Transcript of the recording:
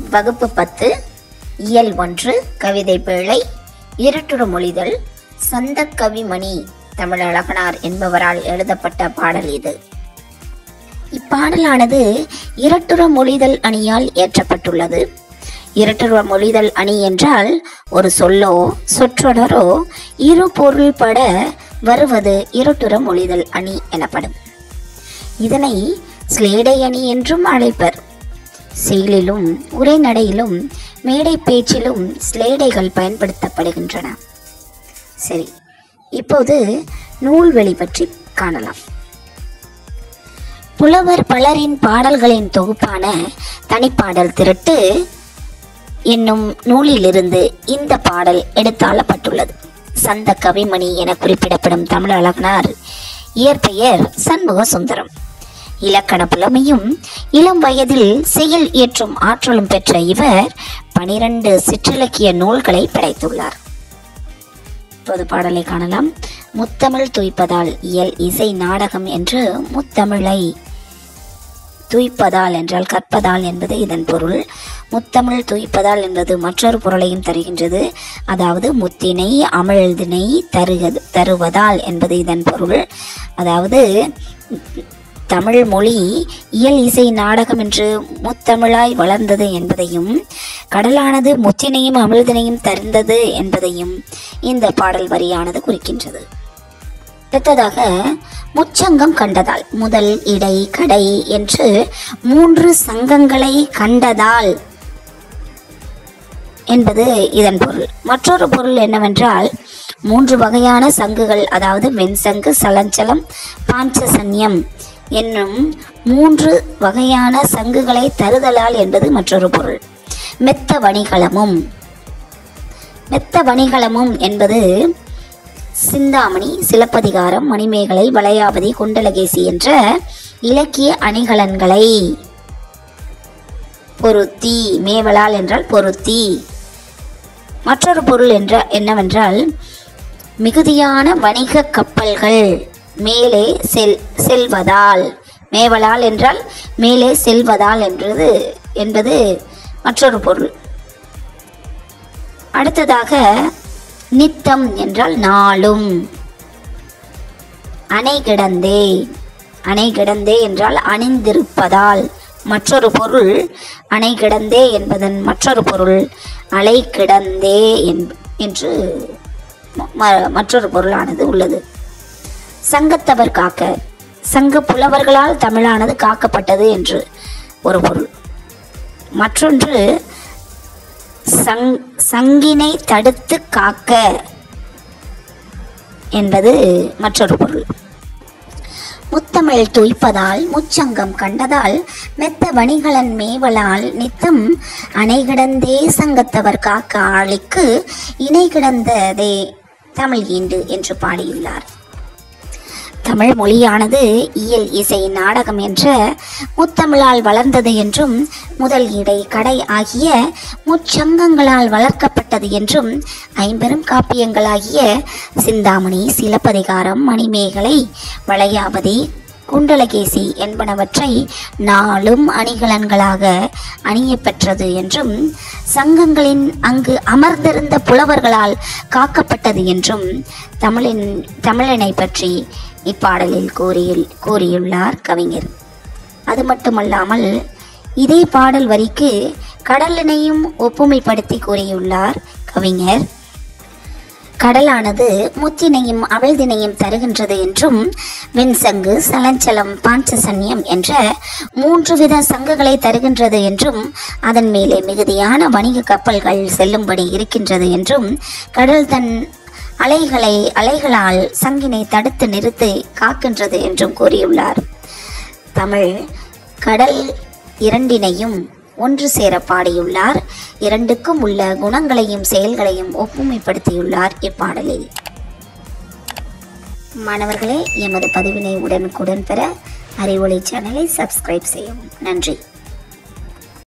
வகுப்பு பத்து இயல் ஒன்று கவிதை பேழை இருட்டுற மொழிதல் சந்த கவிமணி தமிழழகனார் என்பவரால் எழுதப்பட்ட பாடல் இது இப்பாடலானது இரட்டுற மொழிதல் அணியால் ஏற்றப்பட்டுள்ளது இரட்டுற மொழிதல் அணி என்றால் ஒரு சொல்லோ சொற்றொடரோ இரு பொருள்பட வருவது இரட்டுற மொழிதல் அணி எனப்படும் இதனை ஸ்லேடை அணி என்றும் அழைப்பர் செயலிலும் உரைநடையிலும் மேடை பேச்சிலும் ஸ்லேடைகள் பயன்படுத்தப்படுகின்றன சரி இப்போது நூல்வெளி பற்றி காணலாம் புலவர் பலரின் பாடல்களின் தொகுப்பான தனிப்பாடல் திரட்டு என்னும் நூலிலிருந்து இந்த பாடல் எடுத்தாளப்பட்டுள்ளது சந்த கவிமணி என குறிப்பிடப்படும் தமிழழகனார் இயற்பெயர் சண்முக சுந்தரம் இலக்கண புலமையும் இளம் வயதில் செயல் இயற்றும் ஆற்றலும் பெற்ற இவர் பனிரெண்டு சிற்றிலக்கிய நூல்களை படைத்துள்ளார் இப்போது பாடலை காணலாம் முத்தமிழ் துய்ப்பதால் இயல் இசை நாடகம் என்று முத்தமிழை துய்ப்பதால் என்றால் கற்பதால் என்பது இதன் பொருள் முத்தமிழ் துய்ப்பதால் என்பது மற்றொரு பொருளையும் தருகின்றது அதாவது முத்தினை அமிழ்தினை தருக தருவதால் என்பது இதன் பொருள் அதாவது தமிழ் மொழி இயல் இசை நாடகம் என்று முத்தமிழாய் வளர்ந்தது என்பதையும் கடலானது முத்தினையும் அமிழ்தினையும் தருந்தது என்பதையும் இந்த பாடல் வரியானது குறிக்கின்றது அடுத்ததாக முச்சங்கம் கண்டதால் முதல் இடை கடை என்று மூன்று சங்கங்களை கண்டதால் என்பது இதன் பொருள் மற்றொரு பொருள் என்னவென்றால் மூன்று வகையான சங்குகள் அதாவது வெண்சங்கு சலஞ்சலம் பாஞ்சசன்யம் என்னும் மூன்று வகையான சங்குகளை தருதலால் என்பது மற்றொரு பொருள் மெத்த வணிகளமும் மெத்த வணிகளமும் என்பது சிந்தாமணி சிலப்பதிகாரம் மணிமேகலை வளையாபதி குண்டலகேசி என்ற இலக்கிய அணிகலன்களை பொருத்தி மேவலால் என்றால் பொருத்தி மற்றொரு பொருள் என்ற என்னவென்றால் மிகுதியான வணிக கப்பல்கள் மேலே செல் செல்வதால் மேவலால் என்றால் மேலே செல்வதால் என்றது என்பது மற்றொரு பொருள் அடுத்ததாக நித்தம் என்றால் நாளும் அணை கிடந்தே அணை கிடந்தே என்றால் அணிந்திருப்பதால் மற்றொரு பொருள் அணை கிடந்தே என்பதன் மற்றொரு பொருள் அலை கிடந்தே என்- என்று ம- மற்றொரு பொருளானது உள்ளது சங்கத்தவர் காக்க சங்க புலவர்களால் தமிழானது காக்கப்பட்டது என்று ஒரு பொருள் மற்றொன்று சங் சங்கினை தடுத்து காக்க என்பது மற்றொரு பொருள் முத்தமிழ் துய்ப்பதால் முச்சங்கம் கண்டதால் மெத்த வணிகளன் மேவலால் நித்தம் அணை கிடந்தே சங்கத்தவர் காக்க ஆளிக்கு இணை கிடந்ததே தமிழ் ஈண்டு என்று பாடியுள்ளார் தமிழ் மொழியானது இயல் இசை நாடகம் என்ற முத்தமிழால் வளர்ந்தது என்றும் முதல் இடை கடை ஆகிய முச்சங்கங்களால் வளர்க்கப்பட்டது என்றும் ஐம்பெரும் காப்பியங்களாகிய சிந்தாமணி சிலப்பதிகாரம் மணிமேகலை வளையாபதி குண்டலகேசி என்பனவற்றை நாளும் அணிகலன்களாக அணியப் பெற்றது என்றும் சங்கங்களின் அங்கு அமர்ந்திருந்த புலவர்களால் காக்கப்பட்டது என்றும் தமிழின் தமிழனை பற்றி இப்பாடலில் கூறியுள் கூறியுள்ளார் கவிஞர் அது மட்டுமல்லாமல் இதே பாடல் வரிக்கு கடலினையும் ஒப்புமைப்படுத்தி கூறியுள்ளார் கவிஞர் கடலானது முத்தினையும் அவிழ்தினையும் தருகின்றது என்றும் வெண்சங்கு சலஞ்சலம் பாஞ்சசன்யம் என்ற மூன்று வித சங்குகளை தருகின்றது என்றும் அதன் மேலே மிகுதியான வணிக கப்பல்கள் செல்லும்படி இருக்கின்றது என்றும் கடல் தன் அலைகளை அலைகளால் சங்கினை தடுத்து நிறுத்தி காக்கின்றது என்றும் கூறியுள்ளார் தமிழ் கடல் இரண்டினையும் ஒன்று சேர பாடியுள்ளார் இரண்டுக்கும் உள்ள குணங்களையும் செயல்களையும் ஒப்புமைப்படுத்தியுள்ளார் இப்பாடலில் மாணவர்களே எமது பதிவினை உடனுக்குடன் பெற அறிவொளி சேனலை சப்ஸ்கிரைப் செய்யவும் நன்றி